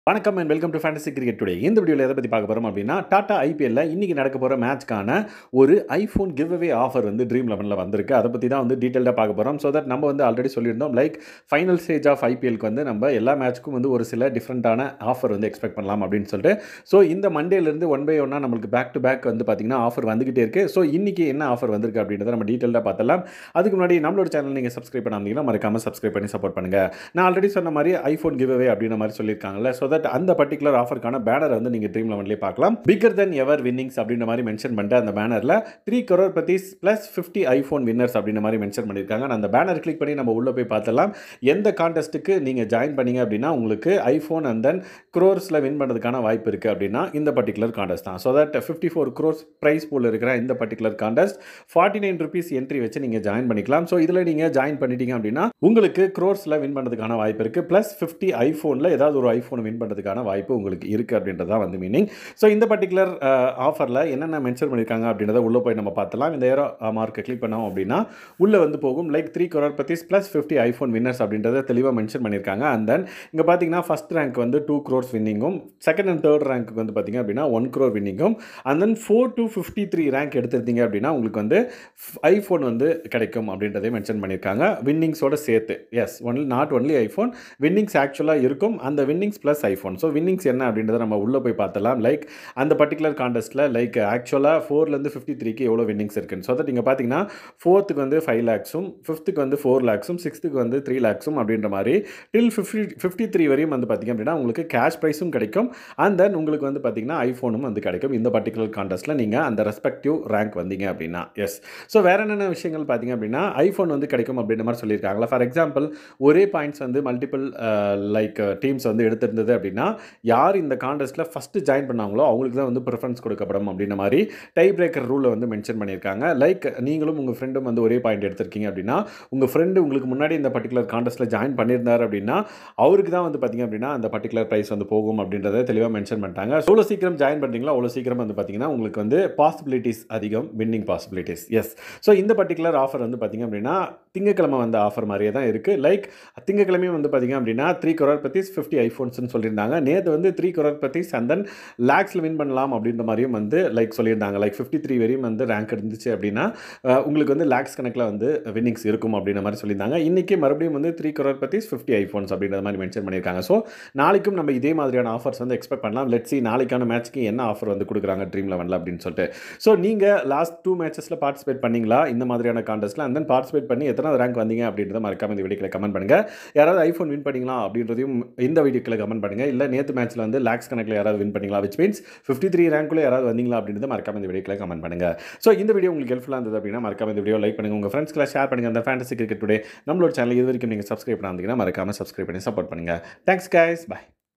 வணக்கம் and welcome to fantasy cricket today இந்த வீடியோவில் எதை பற்றி பார்க்க போகிறோம் அப்படின்னா டாடா ஐபிஎல்ல இன்றைக்கி நடக்க போகிற மேட்ச்க்கான ஒரு ஐஃபோன் கிவ் அவே ஆஃபர் வந்து ட்ரீம் லெவனில் வந்திருக்கு அதை பற்றி தான் வந்து டீட்டெயிலாக பார்க்க போகிறோம் ஸோ தட் நம்ம வந்து ஆல்ரெடி சொல்லியிருந்தோம் லைக் ஃபைனல் ஸ்டேஜ் ஆஃப் ஐபிஎல்க்கு வந்து நம்ம எல்லா மேட்ச்க்கும் வந்து ஒரு சில டிஃப்ரெண்ட்டான ஆஃபர் வந்து எக்ஸ்பெக்ட் பண்ணலாம் அப்படின்னு சொல்லிட்டு ஸோ இந்த மண்டேலேருந்து ஒன் பை ஒன்னாக நம்மளுக்கு பேக் டு பேக் வந்து பார்த்திங்கன்னா ஆஃபர் வந்துகிட்டே இருக்குது ஸோ இன்றைக்கி என்ன ஆஃபர் வந்திருக்கு அப்படின்றத நம்ம டீட்டெயிலாக பார்த்தலாம் அதுக்கு முன்னாடி நம்மளோட சேனல் நீங்கள் சப்ஸ்கிரைப் பண்ணாமீங்கன்னா மறக்காமல் சப்ஸ்கிரைப் பண்ணி சப்போர்ட் பண்ணுங்கள் நான் ஆல்ரெடி சொன்ன மாதிரி ஐஃபோன் கிவ் அவே அப்படின்ற மாதிரி சொல்லியிருக்காங்கல்ல ஸோ தட் அந்த பர்டிகுலர் ஆஃபருக்கான பேனர் வந்து நீங்கள் ட்ரீம் லெவன்லேயே பார்க்கலாம் பிகர் தென் எவர் வின்னிங்ஸ் அப்படின்ற மாதிரி மென்ஷன் பண்ணிட்டு அந்த பேனரில் த்ரீ கரோர் பத்திஸ் ப்ளஸ் ஃபிஃப்டி ஐஃபோன் வின்னர்ஸ் அப்படின்ற மாதிரி மென்ஷன் பண்ணியிருக்காங்க நான் அந்த பேனர் கிளிக் பண்ணி நம்ம உள்ளே போய் பார்த்தலாம் எந்த கான்டெஸ்ட்டுக்கு நீங்கள் ஜாயின் பண்ணீங்க அப்படின்னா உங்களுக்கு ஐஃபோன் அண்ட் தென் க்ரோர்ஸில் வின் பண்ணுறதுக்கான வாய்ப்பு இருக்குது அப்படின்னா இந்த பர்டிகுலர் கான்டெஸ்ட் தான் so that fifty four crores prize pool இருக்கிற இந்த particular contest forty nine rupees entry வச்சு நீங்கள் ஜாயின் பண்ணிக்கலாம் ஸோ இதில் நீங்கள் ஜாயின் பண்ணிட்டீங்க அப்படின்னா உங்களுக்கு க்ரோர்ஸில் வின் பண்ணுறதுக்கான வாய்ப்பு இருக்குது ப்ளஸ் ஃபிஃப்டி ஐஃபோனில் ஏதாவது ஒரு ஐஃபோன் வின் பண்ணுறதுக்கான வாய்ப்பு உங்களுக்கு இருக்குது அப்படின்றது தான் வந்து மீனிங் ஸோ இந்த பர்டிகுலர் ஆஃபரில் என்னென்ன மென்ஷன் பண்ணியிருக்காங்க அப்படின்றத உள்ளே போய் நம்ம பார்த்தலாம் இந்த ஏரோ மார்க்கை கிளிக் பண்ணோம் அப்படின்னா உள்ளே வந்து போகும் லைக் த்ரீ கரோர் பத்திஸ் ப்ளஸ் ஃபிஃப்டி ஐஃபோன் வின்னர்ஸ் அப்படின்றத தெளிவாக மென்ஷன் பண்ணியிருக்காங்க அண்ட் தென் இங்கே பார்த்தீங்கன்னா ஃபஸ்ட் ரேங்க் வந்து டூ க்ரோர்ஸ் வின்னிங்கும் செகண்ட் அண்ட் தேர்ட் ரேங்க்கு வந்து பார்த்தீங்க அப்படின்னா ஒன் க்ரோர் வின்னிங்கும் and then four to fifty three rank எடுத்திருந்தீங்க அப்படின்னா உங்களுக்கு வந்து ஐஃபோன் வந்து கிடைக்கும் அப்படின்றதே மென்ஷன் பண்ணியிருக்காங்க வின்னிங்ஸோட சேர்த்து yes only not only iPhone winnings ஆக்சுவலாக இருக்கும் அந்த winnings plus iPhone so winnings என்ன அப்படின்றத நம்ம உள்ளே போய் பார்த்தலாம் லைக் அந்த பர்டிகுலர் கான்டெஸ்ட்டில் லைக் ஆக்சுவலாக ஃபோர்லேருந்து ஃபிஃப்டி த்ரீக்கு எவ்வளோ வின்னிங்ஸ் இருக்குன்னு ஸோ தட் நீங்கள் பார்த்தீங்கன்னா ஃபோர்த்துக்கு வந்து ஃபைவ் லேக்ஸும் ஃபிஃப்த்துக்கு வந்து ஃபோர் லேக்ஸும் சிக்ஸ்த்துக்கு வந்து த்ரீ லேக்ஸும் அப்படின்ற மாதிரி டில் ஃபிஃப்டி ஃபிஃப்டி த்ரீ வரையும் வந்து பார்த்திங்க அப்படின்னா உங்களுக்கு கேஷ் ப்ரைஸும் கிடைக்கும் அண்ட் தென் உங்களுக்கு வந்து பார்த்திங்கன்னா ஐஃபோனும் வந்து கிடைக்கும் இந்த பர்டிகுலர் கான்டெஸ்ட்டில் நீங்கள் அந்த ரெஸ்பெக்டிவ் ரேங்க் வந்தீங்க அப்படின்னா எஸ் ஸோ வேறு என்னென்ன விஷயங்கள் பார்த்தீங்க அப்படின்னா ஐஃபோன் வந்து கிடைக்கும் அப்படின்ற மாதிரி சொல்லியிருக்காங்களா ஃபார் எக்ஸாம்பிள் ஒரே பாயிண்ட்ஸ் வந்து மல்டிபிள் லைக் டீம்ஸ் வந்து எடுத்திருந்தது அப்படின்னா யார் இந்த கான்டெஸ்ட்டில் ஃபஸ்ட்டு ஜாயின் பண்ணாங்களோ அவங்களுக்கு தான் வந்து ப்ரிஃபரன்ஸ் கொடுக்கப்படும் அப்படின்ற மாதிரி டை பிரேக்கர் ரூலை வந்து மென்ஷன் பண்ணியிருக்காங்க லைக் நீங்களும் உங்கள் ஃப்ரெண்டும் வந்து ஒரே பாயிண்ட் எடுத்திருக்கீங்க அப்படின்னா உங்கள் ஃப்ரெண்டு உங்களுக்கு முன்னாடி இந்த பர்டிகுலர் கான்டெஸ்ட்டில் ஜாயின் பண்ணியிருந்தார் அப்படின்னா அவருக்கு தான் வந்து பார்த்திங்க அப்படின்னா அந்த பர்டிகுலர் ப்ரைஸ் வந்து போகும் அப்படின்றத தெளிவாக மென்ஷன் பண்ணிட்டாங்க எவ்வளோ சீக்கிரம் ஜாயின் பண்ணுறீங்களோ அவ்வளோ சீக்கிரம் வந்து பார்த்திங்கன்னா உங்களுக்கு வந்து பாசிபிலிட்டிஸ் அதிகம் வின்னிங் பாசிபிலிட்டிஸ் எஸ் ஸோ இந்த பர்டிகுலர் ஆஃபர் வந்து பார்த்திங்க அப்படின்னா திங்கக்கிழமை வந்த ஆஃபர் மாதிரியே தான் இருக்குது லைக் திங்கக்கிழமையும் வந்து பார்த்திங்க அப்படின்னா த்ரீ கரோர் பத்திஸ் ஃபிஃப்டி ஐஃபோன்ஸ்னு சொல்லியிருந்தாங்க நேற்று வந்து த்ரீ கரோர் பத்திஸ் அண்ட் தென் லேக்ஸில் வின் பண்ணலாம் அப்படின்ற மாதிரியும் வந்து லைக் சொல்லியிருந்தாங்க லைக் ஃபிஃப்டி த்ரீ வரையும் வந்து ரேங்க் இருந்துச்சு அப்படின்னா அஹ், உங்களுக்கு வந்து லேக்ஸ் கணக்கில் வந்து வின்னிங்ஸ் இருக்கும் அப்படின்ற மாதிரி சொல்லியிருந்தாங்க இன்றைக்கி மறுபடியும் வந்து த்ரீ கரோர் பத்திஸ் ஃபிஃப்டி ஐஃபோன்ஸ் அப்படின்ற மாதிரி மென்ஷன் பண்ணியிருக்காங்க ஸோ நாளைக்கும் நம்ம இதே மாதிரியான ஆஃபர்ஸ் வந்து எக்ஸ்பெக்ட் பண்ணலாம் லெட் சி நாளைக்கான மேட்ச்க்கு என்ன ஆஃபர் வந்து கொடுக்குறாங்க ட்ரீம் லெவனில் அப்படின்னு சொல்லிட்டு ஸோ நீங்கள் லாஸ்ட் டூ மேட்சஸில் பார்ட்டிசிபேட் பண்ணீங்களா இந்த மாதிரியான கான்டெஸ்ட்டில் அண்ட் தென் பார்ட்டிசிபேட் பண்ணி எத்தனை ரேங்க் வந்தீங்க அப்படின்றத மறக்காம இந்த வீடியோக்கில் கமெண்ட் பண்ணுங்கள் யாராவது ஐஃபோன் வின் பண்ணீங்களா அப்படின்றதையும் இந்த வீடியோக்கில் கமெண்ட் பண்ணுங்கள் இல்லை நேற்று மேட்ச்சில் வந்து லேக்ஸ் கணக்கில் யாராவது வின் பண்ணீங்களா விச் மீன்ஸ் ஃபிஃப்டி த்ரீ ரேங்க்குள்ளே யாராவது வந்தீங்களா அப்படின்றத மறக்காம இந்த வீடியோக்கில் கமெண்ட் பண்ணுங்கள் ஸோ இந்த வீடியோ உங்களுக்கு ஹெல்ப்ஃபுல்லாக இருந்தது அப்படின்னா மறக்காம இந்த வீடியோ லைக் பண்ணுங்கள் உங்கள் ஃப்ரெண்ட்ஸ்க்குலாம் ஷேர் பண்ணுங்கள் அந்த ஃபேண்டசி கிரிக்கெட் டுடே நம்மளோட சேனல் இது வரைக்கும் நீங்கள் சப்ஸ்கிரைப் பண்ணாந்தீங்கன்னா மறக்காம சப்ஸ்கிரைப் பண்ணி சப்போர்ட் பண்ணுங்கள் தேங்க்ஸ் guys bye